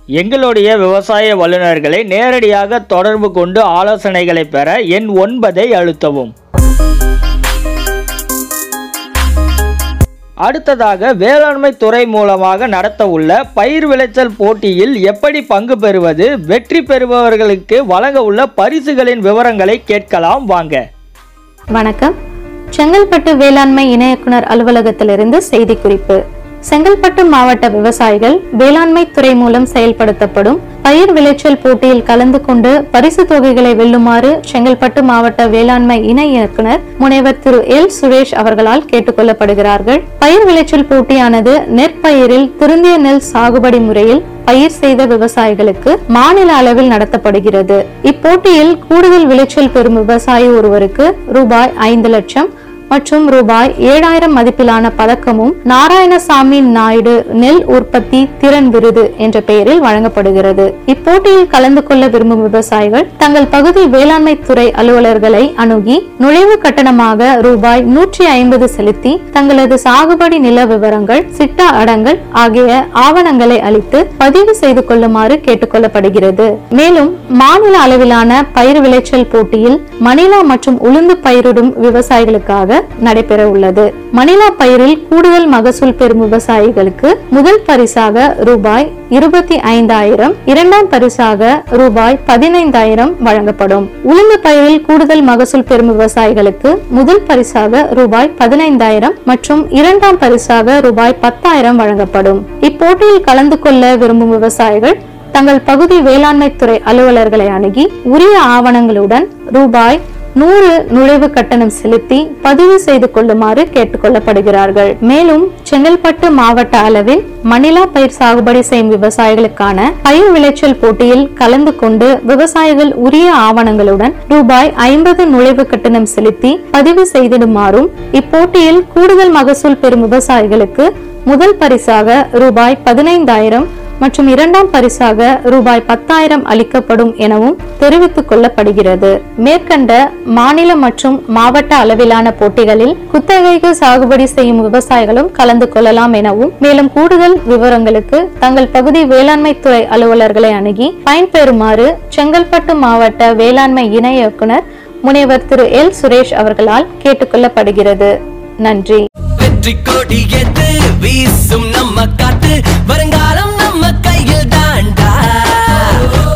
எங்களுடைய விவசாய வல்லுநர்களை நேரடியாக தொடர்பு கொண்டு ஆலோசனைகளை பெற எண் ஒன்பதை அழுத்தவும் அடுத்ததாக வேளாண்மை துறை மூலமாக நடத்த உள்ள பயிர் விளைச்சல் போட்டியில் எப்படி பங்கு பெறுவது வெற்றி பெறுபவர்களுக்கு வழங்க உள்ள பரிசுகளின் விவரங்களை கேட்கலாம் வாங்க வணக்கம் செங்கல்பட்டு வேளாண்மை இணை இயக்குனர் அலுவலகத்திலிருந்து செய்திக்குறிப்பு செங்கல்பட்டு மாவட்ட விவசாயிகள் வேளாண்மை துறை மூலம் செயல்படுத்தப்படும் பயிர் விளைச்சல் போட்டியில் கலந்து கொண்டு பரிசு தொகைகளை வெல்லுமாறு செங்கல்பட்டு மாவட்ட வேளாண்மை இணை இயக்குனர் முனைவர் திரு எல் சுரேஷ் அவர்களால் கேட்டுக்கொள்ளப்படுகிறார்கள் பயிர் விளைச்சல் போட்டியானது நெற்பயிரில் திருந்திய நெல் சாகுபடி முறையில் பயிர் செய்த விவசாயிகளுக்கு மாநில அளவில் நடத்தப்படுகிறது இப்போட்டியில் கூடுதல் விளைச்சல் பெறும் விவசாயி ஒருவருக்கு ரூபாய் ஐந்து லட்சம் மற்றும் ரூபாய் ஏழாயிரம் மதிப்பிலான பதக்கமும் நாராயணசாமி நாயுடு நெல் உற்பத்தி திறன் விருது என்ற பெயரில் வழங்கப்படுகிறது இப்போட்டியில் கலந்து கொள்ள விரும்பும் விவசாயிகள் தங்கள் பகுதி வேளாண்மை துறை அலுவலர்களை அணுகி நுழைவு கட்டணமாக ரூபாய் நூற்றி ஐம்பது செலுத்தி தங்களது சாகுபடி நில விவரங்கள் சிட்டா அடங்கல் ஆகிய ஆவணங்களை அளித்து பதிவு செய்து கொள்ளுமாறு கேட்டுக்கொள்ளப்படுகிறது மேலும் மாநில அளவிலான பயிர் விளைச்சல் போட்டியில் மணிலா மற்றும் உளுந்து பயிரிடும் விவசாயிகளுக்காக நடைபெற உள்ளது மணிலா பயிரில் கூடுதல் மகசூல் பெறும் விவசாயிகளுக்கு முதல் பரிசாக ரூபாய் இருபத்தி ஐந்தாயிரம் இரண்டாம் பரிசாக ரூபாய் பதினைந்தாயிரம் வழங்கப்படும் உளுந்து பயிரில் கூடுதல் மகசூல் பெறும் விவசாயிகளுக்கு முதல் பரிசாக ரூபாய் பதினைந்தாயிரம் மற்றும் இரண்டாம் பரிசாக ரூபாய் பத்தாயிரம் வழங்கப்படும் இப்போட்டியில் கலந்து கொள்ள விரும்பும் விவசாயிகள் தங்கள் பகுதி வேளாண்மை துறை அலுவலர்களை அணுகி உரிய ஆவணங்களுடன் ரூபாய் நூறு நுழைவு கட்டணம் செலுத்தி பதிவு செய்து கொள்ளுமாறு கேட்டுக்கொள்ளப்படுகிறார்கள் மேலும் செங்கல்பட்டு மாவட்ட அளவில் மணிலா பயிர் சாகுபடி செய்யும் விவசாயிகளுக்கான பயிர் விளைச்சல் போட்டியில் கலந்து கொண்டு விவசாயிகள் உரிய ஆவணங்களுடன் ரூபாய் ஐம்பது நுழைவு கட்டணம் செலுத்தி பதிவு செய்திடுமாறும் இப்போட்டியில் கூடுதல் மகசூல் பெறும் விவசாயிகளுக்கு முதல் பரிசாக ரூபாய் பதினைந்தாயிரம் மற்றும் இரண்டாம் பரிசாக ரூபாய் பத்தாயிரம் அளிக்கப்படும் எனவும் தெரிவித்துக் கொள்ளப்படுகிறது மேற்கண்ட மாநில மற்றும் மாவட்ட அளவிலான போட்டிகளில் குத்தகைக்கு சாகுபடி செய்யும் விவசாயிகளும் கலந்து கொள்ளலாம் எனவும் மேலும் கூடுதல் விவரங்களுக்கு தங்கள் பகுதி வேளாண்மை துறை அலுவலர்களை அணுகி பயன்பெறுமாறு செங்கல்பட்டு மாவட்ட வேளாண்மை இணை இயக்குனர் முனைவர் திரு எல் சுரேஷ் அவர்களால் கேட்டுக்கொள்ளப்படுகிறது நன்றி வெற்றி கொடி எது வீசும் நம்ம காத்து வருங்காலம்